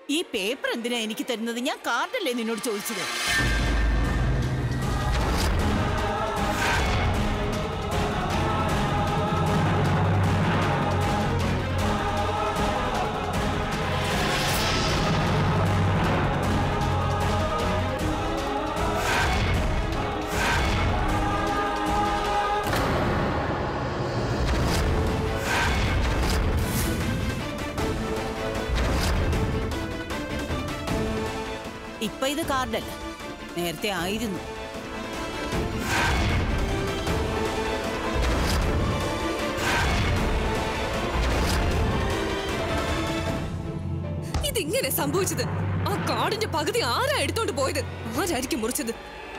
ഈ പേപ്പർ എന്തിനാ എനിക്ക് തരുന്നത് ഞാൻ കാർഡല്ലേ നിന്നോട് ചോദിച്ചത് ഇപ്പൊ ഇത് കാർഡല്ല നേരത്തെ ആയിരുന്നു ഇതിങ്ങനെ സംഭവിച്ചത് ആ കാടിന്റെ പകുതി ആരാ എടുത്തോണ്ട് പോയത് ആരായിരിക്കും മുറിച്ചത്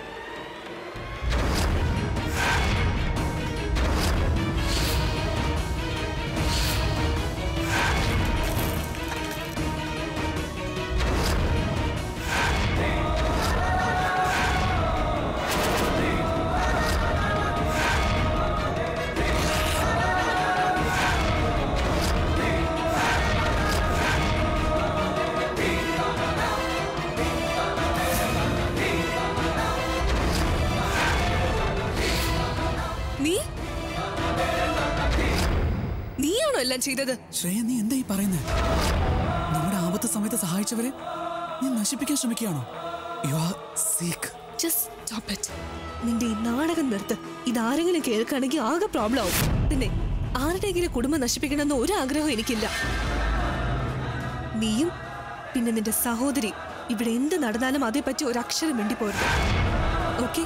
നീ നീയാണോ എല്ലാം ചെയ്തത് ശ്രേയ നീ എന്താ ഈ പറയുന്നത് നമ്മുടെ ആപത്ത് സമയത്ത് സഹായിച്ചവരെ നീ നശിപ്പിക്കാൻ ശ്രമിക്കുകയാണോ you are sick Just stop it. നിന്റെ ഈ നാടകം നിർത്ത് ഇതാരെങ്കിലും കേൾക്കുകയാണെങ്കിൽ ആകെ പ്രോബ്ലം ആവും പിന്നെ ആരുടെയെങ്കിലും കുടുംബം നശിപ്പിക്കണമെന്ന് ഒരു ആഗ്രഹവും എനിക്കില്ല നീയും പിന്നെ നിന്റെ സഹോദരി ഇവിടെ എന്ത് നടന്നാലും അതേപ്പറ്റി ഒരു അക്ഷരം വേണ്ടി പോരുത് okay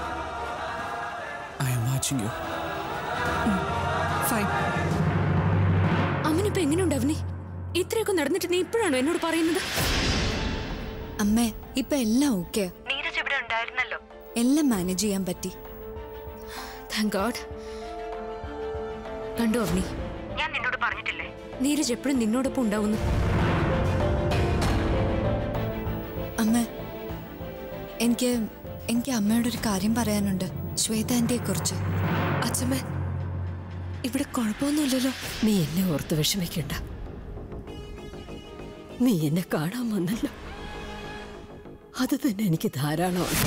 I'm watching you fine അമ്മനിപ്പോ എങ്ങനെയുണ്ട് അവനി ഇത്രയൊക്കെ നടന്നിട്ട് നീ ഇപ്പോഴാണോ എന്നോട് പറയുന്നത് അമ്മേ ഇപ്പൊ എല്ലാം ഓക്കെ എല്ലാം മാനേജ് ചെയ്യാൻ പറ്റി താങ്ക് ഗോഡ് കണ്ടോ അവനി ഞാൻ നിന്നോട് പറഞ്ഞിട്ടില്ലേ നീരജ് എപ്പോഴും നിന്നോടൊപ്പം ഉണ്ടാവുന്നു അമ്മ എനിക്ക് എനിക്ക് അമ്മയോട് ഒരു കാര്യം പറയാനുണ്ട് ശ്വേത ആന്റിയെ കുറിച്ച് അച്ഛമ്മേ ഇവിടെ കുഴപ്പമൊന്നുമില്ലല്ലോ നീ എന്നെ ഓർത്ത് വിഷമിക്കണ്ട നീ എന്നെ കാണാൻ വന്നല്ലോ അത് തന്നെ എനിക്ക് ധാരാളമാണ്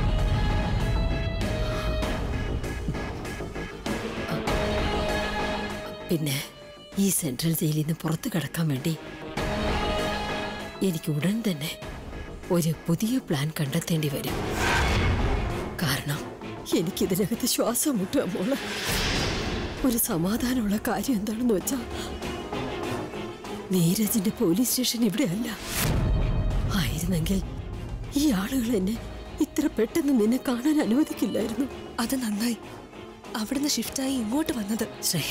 പിന്നെ ഈ സെൻട്രൽ ജയിലിൽ നിന്ന് പുറത്തു കടക്കാൻ വേണ്ടി എനിക്ക് ഉടൻ തന്നെ ഒരു പുതിയ പ്ലാൻ കണ്ടെത്തേണ്ടി വരും കാരണം എനിക്കിതിനകത്ത് ശ്വാസം മുട്ടുക മോളെ ഒരു സമാധാനമുള്ള കാര്യം എന്താണെന്ന് വെച്ചാ നീരജിന്റെ പോലീസ് സ്റ്റേഷൻ ഇവിടെയല്ല ആയിരുന്നെങ്കിൽ ഈ ആളുകൾ എന്നെ ഇത്ര പെട്ടെന്ന് നിന്നെ കാണാൻ അനുവദിക്കില്ലായിരുന്നു അത് നന്നായി അവിടുന്ന് ഷിഫ്റ്റായി ഇങ്ങോട്ട് വന്നത് ശ്രേയ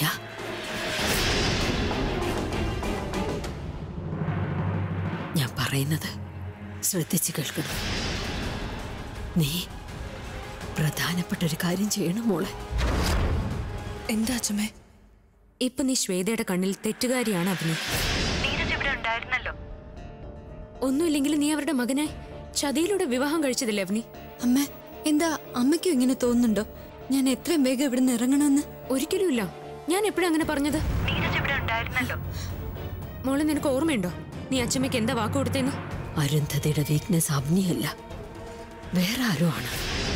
ഞാൻ പറയുന്നത് ശ്രദ്ധിച്ചു കേൾക്കണം നീ പ്രധാനപ്പെട്ട ഒരു കാര്യം ചെയ്യണം മോളെ എന്താ അച്ഛമ്മേ ഇപ്പൊ നീ ശ്വേതയുടെ കണ്ണിൽ തെറ്റുകാരിയാണ് അവനി ഒന്നുമില്ലെങ്കിൽ നീ അവരുടെ മകനെ ചതിയിലൂടെ വിവാഹം കഴിച്ചതില്ലേ അവനി അമ്മ എന്താ അമ്മയ്ക്കും ഇങ്ങനെ തോന്നുന്നുണ്ടോ ഞാൻ എത്രയും വേഗം ഇവിടെ നിന്ന് ഇറങ്ങണമെന്ന് ഒരിക്കലുമില്ല ഞാൻ എപ്പോഴും അങ്ങനെ പറഞ്ഞത് മോളെ നിനക്ക് ഓർമ്മയുണ്ടോ നീ അച്ഛമ്മയ്ക്ക് എന്താ വാക്ക് കൊടുത്തേന്ന് അരുന്ധതിയുടെ വീക്ക്നെസ് അവനിയല്ല വേറെ ആരോ ആണ്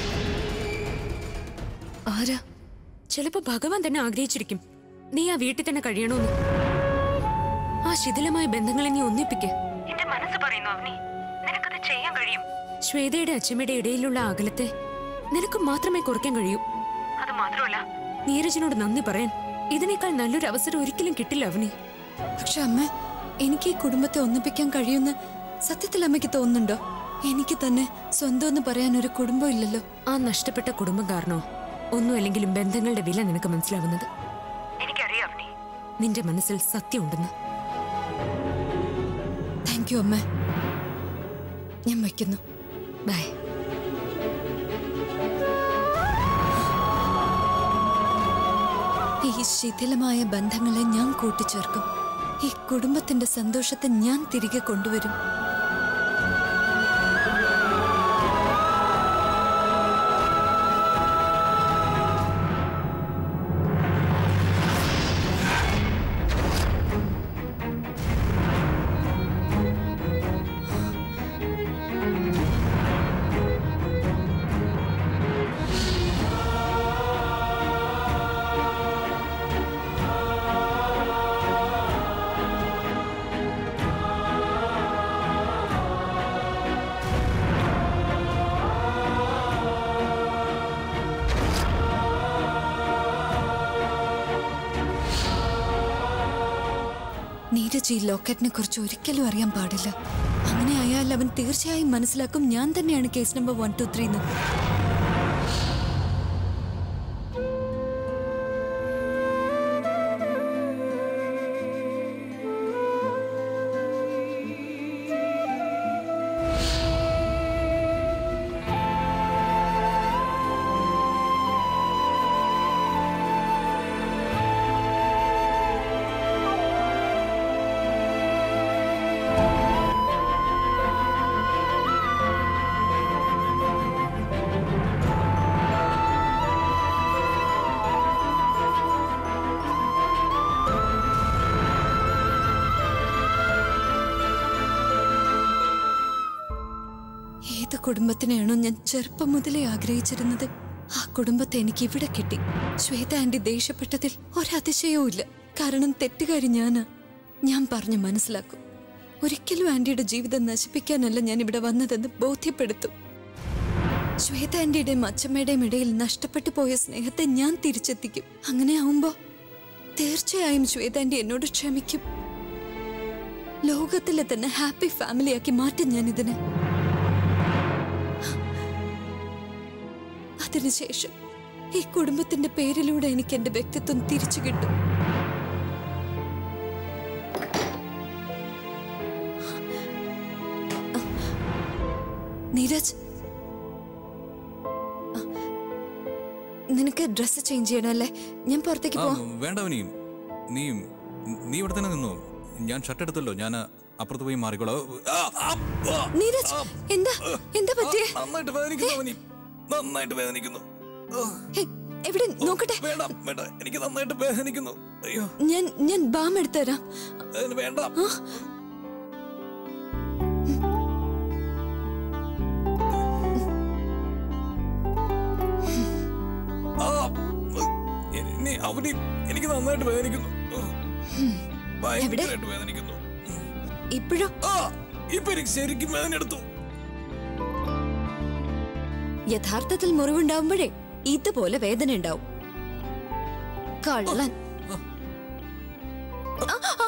ആരാ ചിലപ്പോ ഭഗവാൻ തന്നെ ആഗ്രഹിച്ചിരിക്കും നീ ആ വീട്ടിൽ തന്നെ കഴിയണമെന്ന് ആ ശിഥിലമായ ബന്ധങ്ങളെ നീ ഒന്നിപ്പിക്ക് എന്റെ മനസ്സ് പറയുന്നു അവനി നിനക്കത് ചെയ്യാൻ കഴിയും ശ്വേതയുടെ അച്ഛമ്മയുടെ ഇടയിലുള്ള അകലത്തെ നിനക്ക് മാത്രമേ കുറയ്ക്കാൻ കഴിയൂ അത് മാത്രമല്ല നീരജിനോട് നന്ദി പറയാൻ ഇതിനേക്കാൾ നല്ലൊരു അവസരം ഒരിക്കലും കിട്ടില്ല അവനി പക്ഷെ അമ്മ എനിക്ക് ഈ കുടുംബത്തെ ഒന്നിപ്പിക്കാൻ കഴിയുമെന്ന് സത്യത്തിൽ അമ്മയ്ക്ക് തോന്നുന്നുണ്ടോ എനിക്ക് തന്നെ സ്വന്തം എന്ന് പറയാൻ ഒരു കുടുംബം ഇല്ലല്ലോ ആ നഷ്ടപ്പെട്ട കുടുംബം കാരണോ ഒന്നുമല്ലെങ്കിലും ബന്ധങ്ങളുടെ വില നിനക്ക് മനസ്സിലാവുന്നത് എനിക്കറിയാം അവനി നിന്റെ മനസ്സിൽ സത്യമുണ്ടെന്ന് താങ്ക് യു അമ്മ ഞാൻ വയ്ക്കുന്നു ബൈ ഈ ശിഥിലമായ ബന്ധങ്ങളെ ഞാൻ കൂട്ടിച്ചേർക്കും ഈ കുടുംബത്തിന്റെ സന്തോഷത്തെ ഞാൻ തിരികെ കൊണ്ടുവരും നീരജ് ഈ ലോക്കറ്റിനെ കുറിച്ച് ഒരിക്കലും അറിയാൻ പാടില്ല അങ്ങനെ ആയാൽ അവൻ തീർച്ചയായും മനസ്സിലാക്കും ഞാൻ തന്നെയാണ് case number one two three എന്ന് ഏത് കുടുംബത്തിനെയാണോ ഞാൻ ചെറുപ്പം മുതലേ ആഗ്രഹിച്ചിരുന്നത് ആ കുടുംബത്തെ എനിക്ക് ഇവിടെ കിട്ടി ശ്വേത ആന്റി ദേഷ്യപ്പെട്ടതിൽ ഒരതിശയവും ഇല്ല കാരണം തെറ്റുകാരി ഞാനാ ഞാൻ പറഞ്ഞു മനസ്സിലാക്കും ഒരിക്കലും ആന്റിയുടെ ജീവിതം നശിപ്പിക്കാനല്ല ഞാൻ ഇവിടെ വന്നതെന്ന് ബോധ്യപ്പെടുത്തും ശ്വേത ആന്റിയുടെയും അച്ഛമ്മയുടെയും ഇടയിൽ നഷ്ടപ്പെട്ടു പോയ സ്നേഹത്തെ ഞാൻ തിരിച്ചെത്തിക്കും അങ്ങനെ ആവുമ്പോ തീർച്ചയായും ശ്വേത ആന്റി എന്നോട് ക്ഷമിക്കും ലോകത്തിലെ തന്നെ ഹാപ്പി ഫാമിലിയാക്കി മാറ്റും ഞാൻ ഇതിനെ അതിനുശേഷം ഈ കുടുംബത്തിന്റെ പേരിലൂടെ എനിക്ക് എന്റെ വ്യക്തിത്വം തിരിച്ചു കിട്ടും നീരജ് ആ, നിനക്ക് ഡ്രസ്സ് ചേഞ്ച് ചെയ്യണമല്ലേ ഞാൻ പുറത്തേക്ക് ആ പോവാം വേണ്ട അവനി നീ നീ ഇവിടെ തന്നെ നിന്നോ ഞാൻ ഷർട്ട് എടുത്തല്ലോ ഞാൻ അപ്പുറത്ത് പോയി മാറിക്കോളാം ആ, ആ, ആ, നീരജ് എന്താ എന്താ പറ്റിയേ നന്നായിട്ട് വേദനിക്കുന്നു അവനി നന്നായിട്ട് വേദനിക്കുന്നു ആ, ഹേ, എവിടെ നോക്കട്ടെ വേണ്ട വേണ്ട എനിക്ക് നന്നായിട്ട് വേദനിക്കുന്നു അയ്യോ ഞാൻ ഞാൻ ബാം എടുത്തുതരാം അതിന് വേണ്ട ആ, എ- നീ അവനി എനിക്ക് നന്നായിട്ട് വേദനിക്കുന്നു ഭയങ്കരമായിട്ട് വേദനിക്കുന്നു ഇപ്പോഴോ ആ ഇപ്പൊ എനിക്ക് ശരിക്കും വേദന എടുത്തു യഥാർത്ഥത്തിൽ മുറിവുണ്ടാവുമ്പോഴേ ഇതുപോലെ വേദന ഉണ്ടാവും കള്ളൻ ആ, ആ.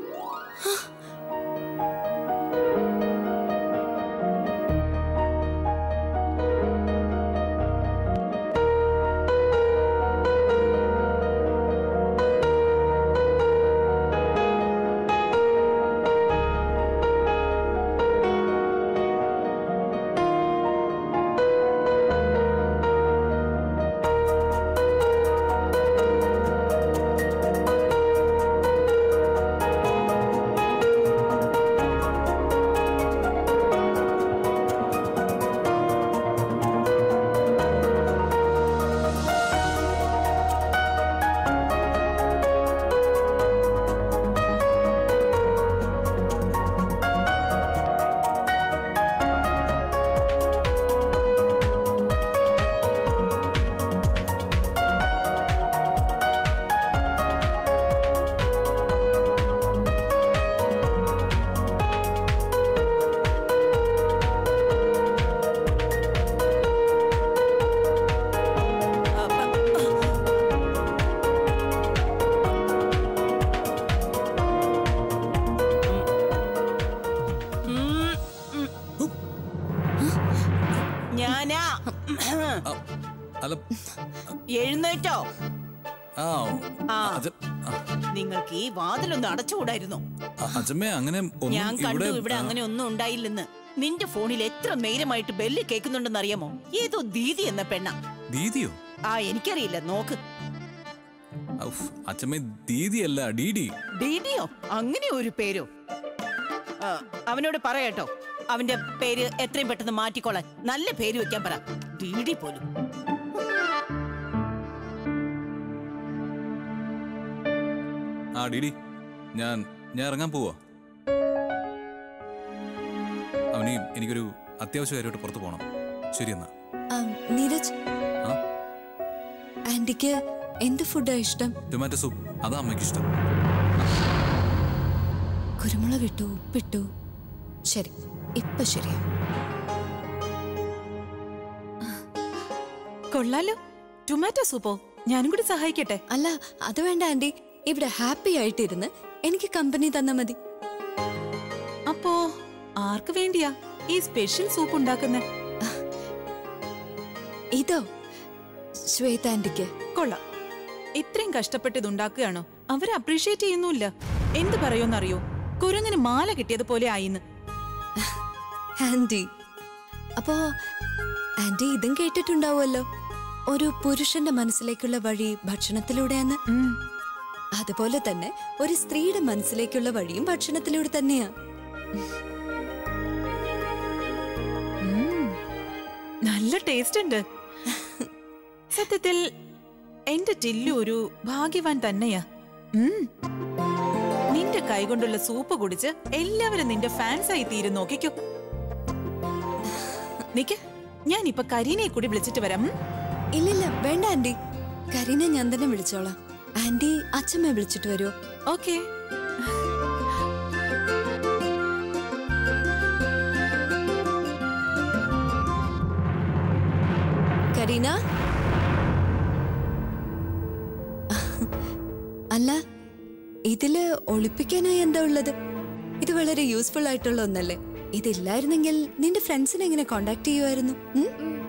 ഞാനാ ആ, അല്ല എഴുന്നേറ്റോ ആ ആ. അത് ആ, നിങ്ങൾക്ക് ഈ വാതിലൊന്ന് അടച്ചുകൂടായിരുന്നോ ആ, അച്ഛമ്മേ അങ്ങനെ ഒന്നും ഞാൻ കണ്ടു ഇവിടെ ഇവിടെ ആ, അങ്ങനെ ഒന്നും ഉണ്ടായില്ലെന്ന് നിന്റെ ഫോണിൽ എത്ര നേരമായിട്ട് ബെല്ല് കേൾക്കുന്നുണ്ടെന്ന് അറിയാമോ ഏതോ ദീദി എന്ന പെണ്ണ ദീദിയോ ആ എനിക്കറിയില്ല നോക്ക് ഔഫ്, അച്ഛമ്മേ ദീദിയല്ല ഡീഡി ദീദിയോ അങ്ങനെ ഒരു പേരോ ആ, അവനോട് പറയട്ടോ അവന്റെ പേര് എത്രയും പെട്ടെന്ന് മാറ്റിക്കോളാൻ നല്ല പേര് വെക്കാൻ പറ ഡീഡി പോലും ആ ഡീഡി ഞാൻ ഞാൻ ഇറങ്ങാൻ പോവാ അവനി എനിക്കൊരു അത്യാവശ്യ കാര്യമായിട്ട് പുറത്ത് പോകണം ശരി എന്നാ ആ, നീരജ് ആ ആന്റിക്ക് എന്ത് ഫുഡാ ഇഷ്ടം ടൊമാറ്റോ സൂപ്പ് അതാ അമ്മയ്ക്ക് ഇഷ്ടം കുരുമുളക് ഇട്ടു ഉപ്പിട്ടു ശരി ഇപ്പൊ ശരിയാ കൊള്ളാലോ ടൊമാറ്റോ സൂപ്പോ ഞാനും കൂടി സഹായിക്കട്ടെ അല്ല അത് വേണ്ട ആന്റി ഇവിടെ ഹാപ്പി ആയിട്ടിരുന്ന് എനിക്ക് കമ്പനി തന്നാ മതി അപ്പോ ആർക്ക് വേണ്ടിയാ ഈ സ്പെഷ്യൽ സൂപ്പ് ഉണ്ടാക്കുന്നേ ഇതോ ശ്വേത ആന്റിക്ക് കൊള്ളാം ഇത്രയും കഷ്ടപ്പെട്ട് ഇത് ഉണ്ടാക്കുകയാണോ അവരെ അപ്രീഷിയേറ്റ് ചെയ്യുന്നുമില്ല എന്ത് പറയുമെന്നറിയോ കുരങ്ങിന് മാല കിട്ടിയതുപോലെ ആയിന്ന് ആന്റി അപ്പോ ആന്റി ഇതും കേട്ടിട്ടുണ്ടാവുമല്ലോ ഒരു പുരുഷന്റെ മനസ്സിലേക്കുള്ള വഴി ഭക്ഷണത്തിലൂടെയാണ് ഉം. അതുപോലെ തന്നെ ഒരു സ്ത്രീയുടെ മനസ്സിലേക്കുള്ള വഴിയും ഭക്ഷണത്തിലൂടെ തന്നെയാ ഉം. നല്ല ടേസ്റ്റ് ഉണ്ട് സത്യത്തിൽ എന്റെ ടില്ലു ഒരു ഭാഗ്യവാൻ തന്നെയാ ഉം. നിന്റെ കൈകൊണ്ടുള്ള സൂപ്പ് കുടിച്ച് എല്ലാവരും നിന്റെ ഫാൻസ് ആയി തീരും നോക്കിക്കോ നിക്ക് ഞാൻ ഇപ്പൊ കരീനെ കൂടി വിളിച്ചിട്ട് വരാം ഉം? ഇല്ലില്ല വേണ്ട ആന്റി കരീനെ ഞാൻ തന്നെ വിളിച്ചോളാം ആന്റി അച്ഛമ്മയെ വിളിച്ചിട്ട് വരുമോ ഓക്കേ കരീന അല്ല ഇതില് ഒളിപ്പിക്കാനായി എന്താ ഉള്ളത് ഇത് വളരെ യൂസ്ഫുൾ ആയിട്ടുള്ള ഒന്നല്ലേ ഇതില്ലായിരുന്നെങ്കിൽ നിന്റെ ഫ്രണ്ട്സിനെ എങ്ങനെ കോണ്ടാക്ട് ചെയ്യുമായിരുന്നു ഉം?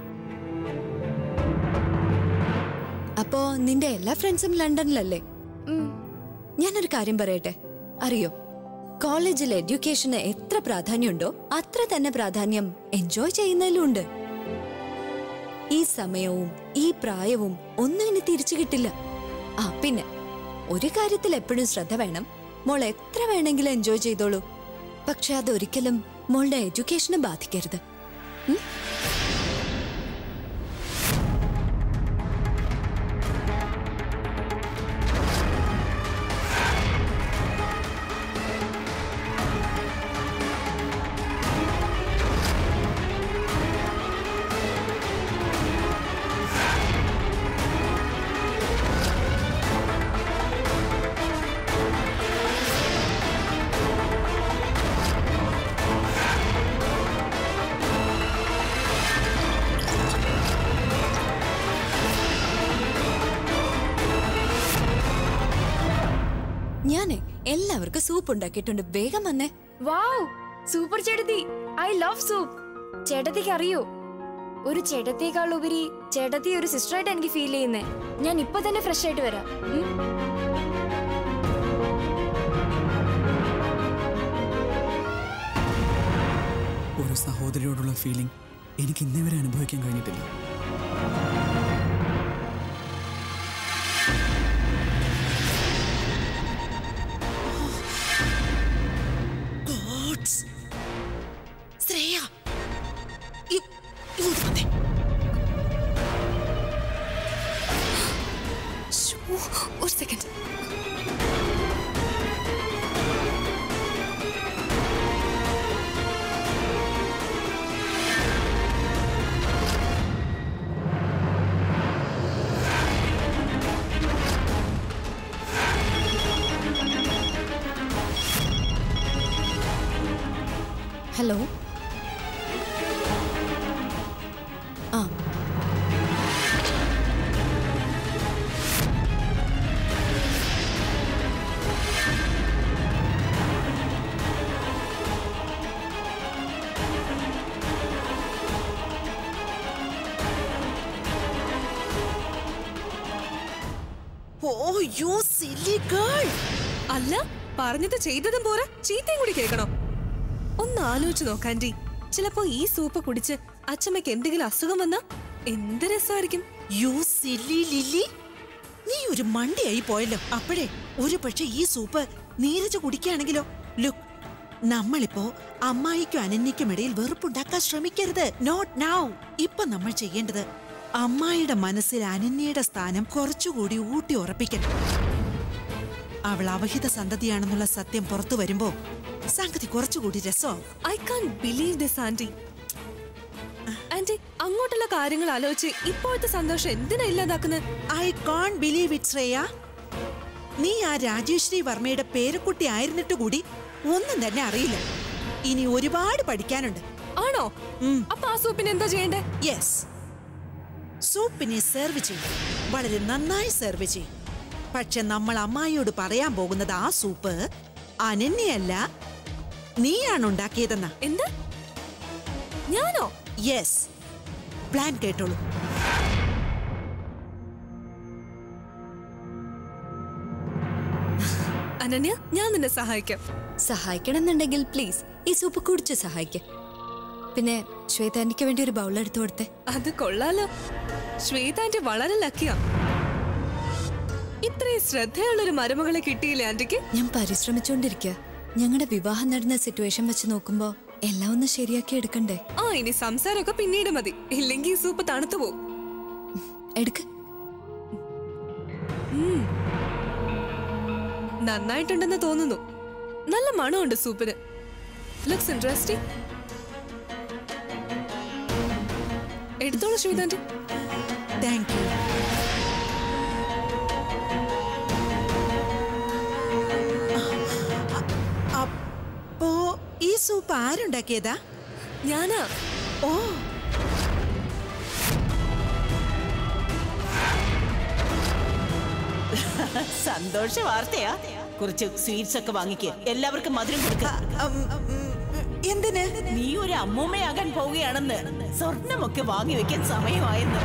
അപ്പോ നിന്റെ എല്ലാ ഫ്രണ്ട്സും ലണ്ടനിലല്ലേ ഞാനൊരു കാര്യം പറയട്ടെ അറിയോ കോളേജിൽ എഡ്യൂക്കേഷന് എത്ര പ്രാധാന്യമുണ്ടോ അത്ര തന്നെ പ്രാധാന്യം എൻജോയ് ചെയ്യുന്നതിലും ഉണ്ട് ഈ സമയവും ഈ പ്രായവും ഒന്നും ഇനി തിരിച്ചു കിട്ടില്ല ആ പിന്നെ ഒരു കാര്യത്തിൽ എപ്പോഴും ശ്രദ്ധ വേണം മോൾ എത്ര വേണമെങ്കിലും എൻജോയ് ചെയ്തോളൂ പക്ഷെ അതൊരിക്കലും മോളുടെ എഡ്യൂക്കേഷനെ ബാധിക്കരുത് ഉം? ഞാനേ എല്ലാവർക്കും സൂപ്പ് ഉണ്ടാക്കിയിട്ടുണ്ട് വേഗം വന്നേ വാവ് സൂപ്പർ ചേട്ടത്തി ഐ ലവ് സൂപ്പ് ചേട്ടത്തിക്ക് അറിയോ ഒരു ചേട്ടത്തേക്കാൾ ഉപരി ചേട്ടത്തി ഒരു സിസ്റ്ററായിട്ട് എനിക്ക് ഫീൽ ചെയ്യുന്നേ ഞാൻ ഇപ്പൊ തന്നെ ഫ്രഷ് ആയിട്ട് വരാം ഉം? ഒരു സഹോദരിയോടുള്ള ഫീലിംഗ് എനിക്ക് ഇന്നേ വരെ അനുഭവിക്കാൻ കഴിഞ്ഞിട്ടില്ല ശ്രേയ ഇ- ഇങ്ങോട്ട് വന്നേ. ശ്ശോ, ഒരു സെക്കൻഡ് ഹലോ ആ ഓ യു സില്ലി ഗേൾ അല്ല പറഞ്ഞത് ചെയ്തതും പോരാ ചീത്തയും കൂടി കേൾക്കണം ഒന്ന് ആലോചിച്ച് നോക്കാൻറ്റി ചിലപ്പോ ഈ സൂപ്പ് കുടിച്ച് അച്ഛമ്മയ്ക്ക് എന്തെങ്കിലും അസുഖം വന്നാ എന്ത് രസമായിരിക്കും യു സില്ലി ലില്ലി നീ ഒരു മണ്ടിയായി പോയല്ലോ അപ്പോഴേ ഒരു പക്ഷെ ഈ സൂപ്പ് നീരജ് കുടിക്കുകയാണെങ്കിലോ ലുക്ക് നമ്മളിപ്പോ അമ്മായിക്കും അനന്യയ്ക്കും ഇടയിൽ വെറുപ്പുണ്ടാക്കാൻ ശ്രമിക്കരുത് നോട്ട് നൗ ഇപ്പൊ നമ്മൾ ചെയ്യേണ്ടത് അമ്മായിയുടെ മനസ്സിൽ അനന്യയുടെ സ്ഥാനം കുറച്ചുകൂടി ഊട്ടി ഉറപ്പിക്കണം അവൾ അവഹിത സന്തതിയാണെന്നുള്ള സത്യം പുറത്തു വരുമ്പോ സംഗതി കുറച്ചുകൂടി രസമാവും I can't believe this aunty aunty അങ്ങോട്ടുള്ള കാര്യങ്ങൾ ആലോചിച്ച് ഇപ്പോഴത്തെ സന്തോഷം എന്തിനാ ഇല്ലാതാക്കുന്നത് I can't believe it Shreya നീ ആ രാജേശ്രീ വർമ്മയുടെ പേരക്കുട്ടി ആയിരുന്നിട്ട് കൂടി ഒന്നും തന്നെ അറിയില്ല ഇനി ഒരുപാട് പഠിക്കാനുണ്ട് ആണോ ഉം. അപ്പൊ ആ സൂപ്പിന് എന്താ ചെയ്യണ്ടേ യെസ് സൂപ്പിനെ സെർവ് ചെയ്യും വളരെ നന്നായി സെർവ് ചെയ്യും പക്ഷെ നമ്മൾ അമ്മായിയോട് പറയാൻ പോകുന്നത് ആ സൂപ്പ് അനന്യയല്ല നീയാണ് ഉണ്ടാക്കിയതെന്നാ എന്ത് ഞാനോ യെസ് പ്ലാൻ കേട്ടോളൂ അനന്യ ഞാൻ നിന്നെ സഹായിക്കാം സഹായിക്കണമെന്നുണ്ടെങ്കിൽ പ്ലീസ് ഈ സൂപ്പ് കുടിച്ച് സഹായിക്ക പിന്നെ ശ്വേത എനിക്ക് വേണ്ടി ഒരു ബൗൾ എടുത്തു കൊടുത്തേ അത് കൊള്ളാലോ ശ്വേത ആന്റി വളരെ ലക്കിയാ ഇത്രയും ശ്രദ്ധയുള്ള ഒരു മരുമകളെ കിട്ടിയില്ലേ ആന്റിക്ക് ഞാൻ പരിശ്രമിച്ചുകൊണ്ടിരിക്കുക ഞങ്ങളുടെ വിവാഹം നടന്ന സിറ്റുവേഷൻ വെച്ച് നോക്കുമ്പോ എല്ലാം ഒന്ന് ശരിയാക്കി എടുക്കണ്ടേ ആ ഇനി സംസാരമൊക്കെ പിന്നീട് മതി ഇല്ലെങ്കിൽ ഈ സൂപ്പ് തണുത്തു പോവും എടുക്ക് നന്നായിട്ടുണ്ടെന്ന് തോന്നുന്നു നല്ല മണമുണ്ട് സൂപ്പിന് ലുക്സ് ഇൻട്രസ്റ്റിംഗ് എടുത്തോളൂ ശ്വേതാന്റി താങ്ക് യു അപ്പോ ഈ സൂപ്പ് ആരുണ്ടാക്കിയതാ ഞാനാ ഓ സന്തോഷ വാർത്തയാ കുറച്ച് സ്വീറ്റ്സ് ഒക്കെ വാങ്ങിക്ക് എല്ലാവർക്കും മധുരം കൊടുക്ക ഉം, ഉം, എന്തിന് നീ ഒരു അമ്മൂമ്മയാകാൻ പോവുകയാണെന്ന് സ്വർണമൊക്കെ വാങ്ങി വെക്കാൻ സമയമായെന്ന്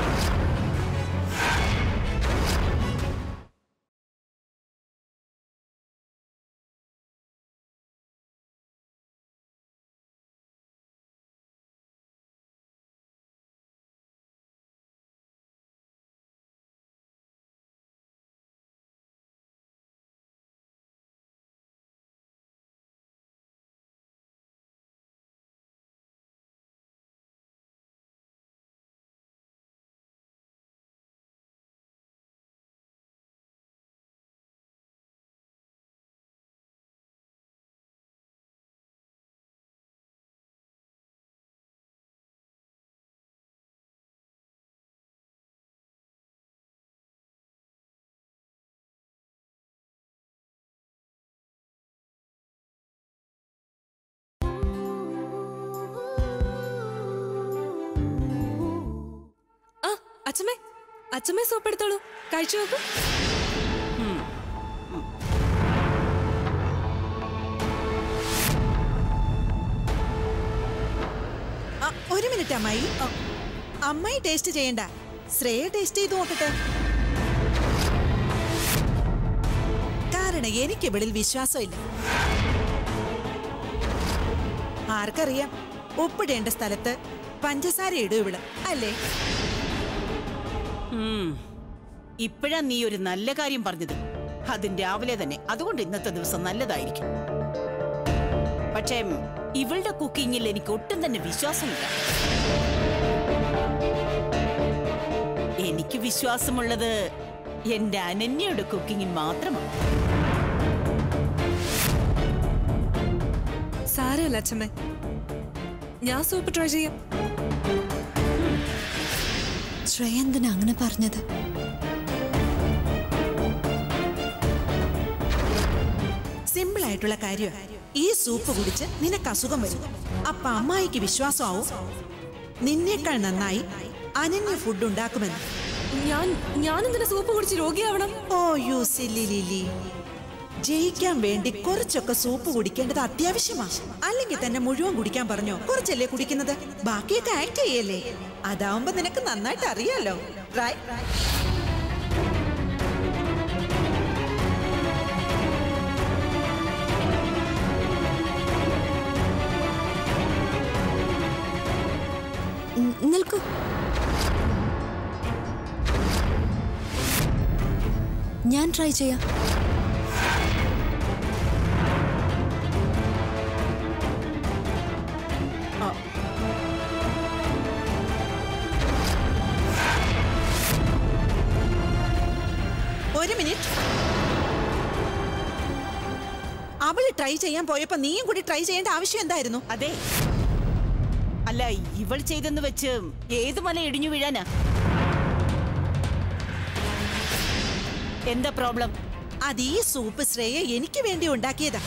ആ അച്ഛമ്മേ അച്ഛമ്മേ സൂപ്പ് എടുത്തോളൂ കഴിച്ചു നോക്കൂ ആ, ഒരു മിനിറ്റ് അമ്മായി ആ, അമ്മായി ടേസ്റ്റ് ചെയ്യണ്ട ശ്രേയ ടേസ്റ്റ് ചെയ്ത് നോക്കട്ടെ കാരണം എനിക്ക് ഇവളിൽ വിശ്വാസമില്ല ആർക്കറിയാം ഉപ്പിടേണ്ട സ്ഥലത്ത് പഞ്ചസാര ഇടും ഇവള് അല്ലേ ഇപ്പോഴാ നീ ഒരു നല്ല കാര്യം പറഞ്ഞത് അതും രാവിലെ തന്നെ അതുകൊണ്ട് ഇന്നത്തെ ദിവസം നല്ലതായിരിക്കും പക്ഷേ ഇവളുടെ കുക്കിങ്ങിൽ എനിക്ക് ഒട്ടും തന്നെ വിശ്വാസമില്ല എനിക്ക് വിശ്വാസമുള്ളത് എന്റെ അനന്യയുടെ കുക്കിങ്ങിൽ മാത്രമാണ് സാരമല്ല അച്ഛമ്മേ ഞാൻ സൂപ്പ് ട്രൈ ചെയ്യാം ശ്രേയ എന്തിനാ അങ്ങനെ പറഞ്ഞത് സിമ്പിൾ ആയിട്ടുള്ള കാര്യമാണ് ഈ സൂപ്പ് കുടിച്ച് നിനക്ക് അസുഖം വരും അപ്പൊ അമ്മായിക്ക് വിശ്വാസമാവും നിന്നേക്കാൾ നന്നായി അനന്യ ഫുഡ് ഉണ്ടാക്കുമെന്ന് ഞാൻ ഞാൻ എന്തിനാ സൂപ്പ് കുടിച്ച് രോഗിയാവണം ഓ യു സില്ലി ലിലി ജയിക്കാൻ വേണ്ടി കുറച്ചൊക്കെ സൂപ്പ് കുടിക്കേണ്ടത് അത്യാവശ്യമാണ് അല്ലെങ്കിൽ തന്നെ മുഴുവൻ കുടിക്കാൻ പറഞ്ഞോ കുറച്ചല്ലേ കുടിക്കുന്നത് ബാക്കിയൊക്കെ ആക്ട് ചെയ്യല്ലേ അതാവുമ്പോ നിനക്ക് നന്നായിട്ട് അറിയാലോ റൈറ്റ് ഉം, നിൽക്കൂ ഞാൻ ട്രൈ ചെയ്യാം ഒരു മിനിറ്റ് അവള് ട്രൈ ചെയ്യാൻ പോയപ്പോ നീയും കൂടി ട്രൈ ചെയ്യേണ്ട ആവശ്യം എന്തായിരുന്നു അതെ അല്ല ഇവൾ ചെയ്തെന്ന് വെച്ച് ഏത് മല ഇടിഞ്ഞു വീഴാനാ എന്താ പ്രോബ്ലം അത് ഈ സൂപ്പ് ശ്രേയ എനിക്ക് വേണ്ടി ഉണ്ടാക്കിയതാ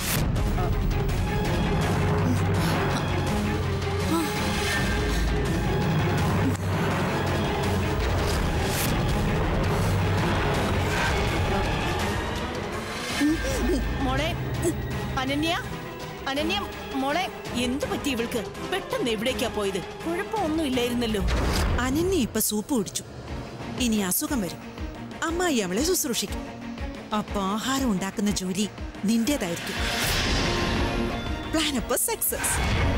അനന്യ മോളെ എന്തു പറ്റി ഇവൾക്ക് പെട്ടെന്ന് എവിടേക്കാ പോയത് കുഴപ്പമൊന്നും ഇല്ലായിരുന്നല്ലോ അനന്യ ഇപ്പൊ സൂപ്പ് കുടിച്ചു ഇനി അസുഖം വരും അമ്മായി അവളെ ശുശ്രൂഷിക്കും അപ്പൊ ആഹാരം ഉണ്ടാക്കുന്ന ജോലി നിന്റേതായിരിക്കും പ്ലാൻ അപ്പൊ സക്സസ്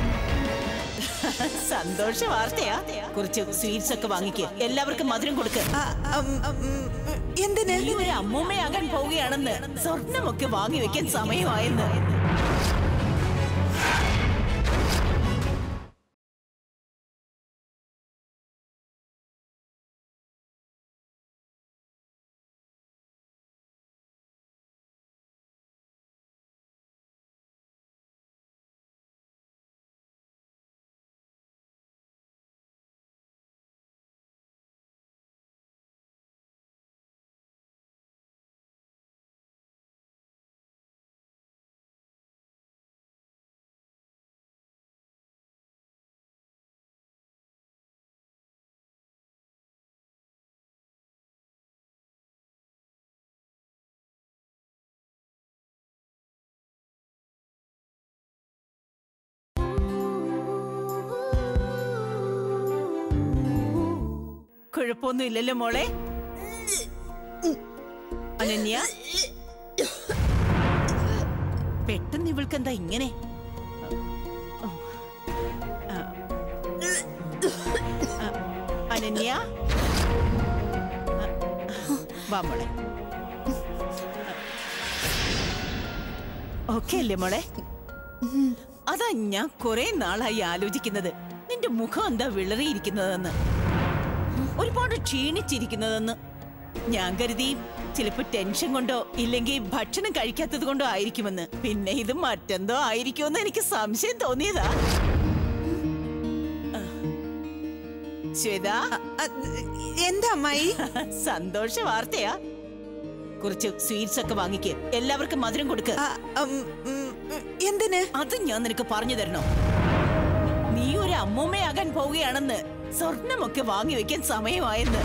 സന്തോഷ വാർത്തയാ കുറച്ച് സ്വീറ്റ്സ് ഒക്കെ വാങ്ങിക്ക് എല്ലാവർക്കും മധുരം കൊടുക്ക് എന്തിന് നീ ഒരു അമ്മൂമ്മയാകാൻ പോവുകയാണെന്ന് സ്വർണമൊക്കെ വാങ്ങി വെക്കാൻ സമയമായെന്ന് കുഴപ്പമൊന്നും ഇല്ലല്ലോ മോളെ അനന്യ പെട്ടെന്ന് ഇവൾക്ക് എന്താ ഇങ്ങനെ ആ. ആ. അനന്യ ആ. വാ മോളെ ഓക്കെ അല്ലേ മോളെ അതാ ഞാൻ കുറെ നാളായി ആലോചിക്കുന്നത് നിന്റെ മുഖം എന്താ വിളറിയിരിക്കുന്നതെന്ന് ഒരുപാട് ക്ഷീണിച്ചിരിക്കുന്നതെന്ന് ഞാൻ കരുതി ചിലപ്പോ ടെൻഷൻ കൊണ്ടോ ഇല്ലെങ്കിൽ ഭക്ഷണം കഴിക്കാത്തത് കൊണ്ടോ ആയിരിക്കുമെന്ന് പിന്നെ ഇത് മറ്റെന്തോ ആയിരിക്കുമെന്ന് എനിക്ക് സംശയം തോന്നിയതാ ആ. ശ്വേത എന്താ അമ്മായി സന്തോഷ വാർത്തയാ കുറച്ച് സ്വീറ്റ്സ് ഒക്കെ വാങ്ങിക്ക് എല്ലാവർക്കും മധുരം കൊടുക്ക് ആ, ഉം, ഉം, എന്തിന് അത് ഞാൻ നിനക്ക് പറഞ്ഞു തരണോ നീ ഒരു അമ്മൂമ്മയാകാൻ പോവുകയാണെന്ന് സ്വർണമൊക്കെ വാങ്ങി വെക്കാൻ സമയമായെന്ന്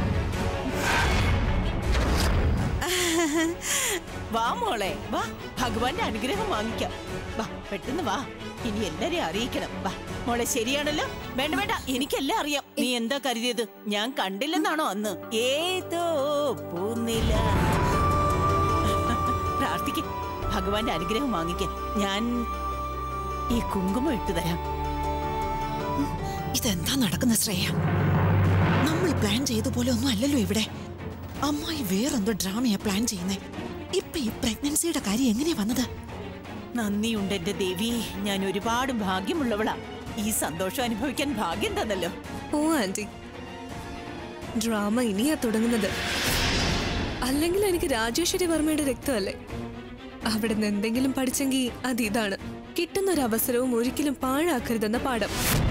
വാ മോളെ വാ ഭഗവാന്റെ അനുഗ്രഹം വാങ്ങിക്കാം വാ പെട്ടെന്ന് വാ ഇനി എല്ലാരെയും അറിയിക്കണം വാ മോളെ ശരിയാണല്ലോ വേണ്ട വേണ്ട എനിക്കെല്ലാം അറിയാം നീ എന്താ കരുതിയത് ഞാൻ കണ്ടില്ലെന്നാണോ അന്ന് ഏതോ പൂന്നില പ്രാർത്ഥിക്ക ഭഗവാന്റെ അനുഗ്രഹം വാങ്ങിക്ക ഞാൻ ഈ കുങ്കുമം ഇട്ടു തരാം ഇതെന്താ നടക്കുന്ന ശ്രേയ നമ്മൾ പ്ലാൻ ചെയ്ത പോലെ ഒന്നും അല്ലല്ലോ ഇവിടെ അമ്മായി വേറെന്തോ ഡ്രാമയാ പ്ലാൻ ചെയ്യുന്നേ ഇപ്പൊ ഈ പ്രഗ്നൻസിയുടെ കാര്യം എങ്ങനെയാ വന്നത് നന്ദിയുണ്ട് എന്റെ ദേവി ഞാൻ ഒരുപാട് ഭാഗ്യമുള്ളവളാ ഈ സന്തോഷം അനുഭവിക്കാൻ ഭാഗ്യം തന്നല്ലോ ഓ ആന്റി ഡ്രാമ ഇനിയാ തുടങ്ങുന്നത് അല്ലെങ്കിൽ എനിക്ക് രാജേശ്വരി വർമ്മയുടെ രക്തമല്ലേ അവിടെ നിന്ന് എന്തെങ്കിലും പഠിച്ചെങ്കിൽ അത് ഇതാണ് കിട്ടുന്ന ഒരു അവസരവും ഒരിക്കലും പാഴാക്കരുതെന്ന പാഠം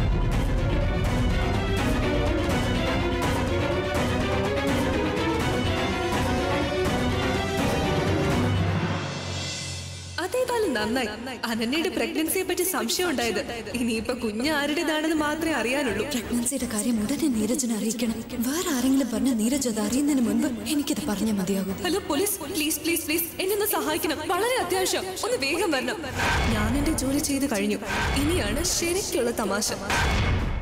അതേതായാലും നന്നായി അനന്യയുടെ പ്രഗ്നൻസിയെ പറ്റി സംശയം ഉണ്ടായത് ഇനിയിപ്പൊ കുഞ്ഞ് ആരുടേതാണെന്ന് മാത്രമേ അറിയാനുള്ളൂ പ്രഗ്നൻസിയുടെ കാര്യം ഉടനെ നീരജിനെ അറിയിക്കണം വേറെ ആരെങ്കിലും പറഞ്ഞ നീരജ് അത് അറിയുന്നതിന് മുൻപ് എനിക്കിത് പറഞ്ഞാൽ മതിയാകും hello police please please please എന്നെ ഒന്ന് സഹായിക്കണം വളരെ അത്യാവശ്യം ഒന്ന് വേഗം വരണം ഞാൻ എന്റെ ജോലി ചെയ്ത് കഴിഞ്ഞു ഇനിയാണ് ശരിക്കുള്ള തമാശ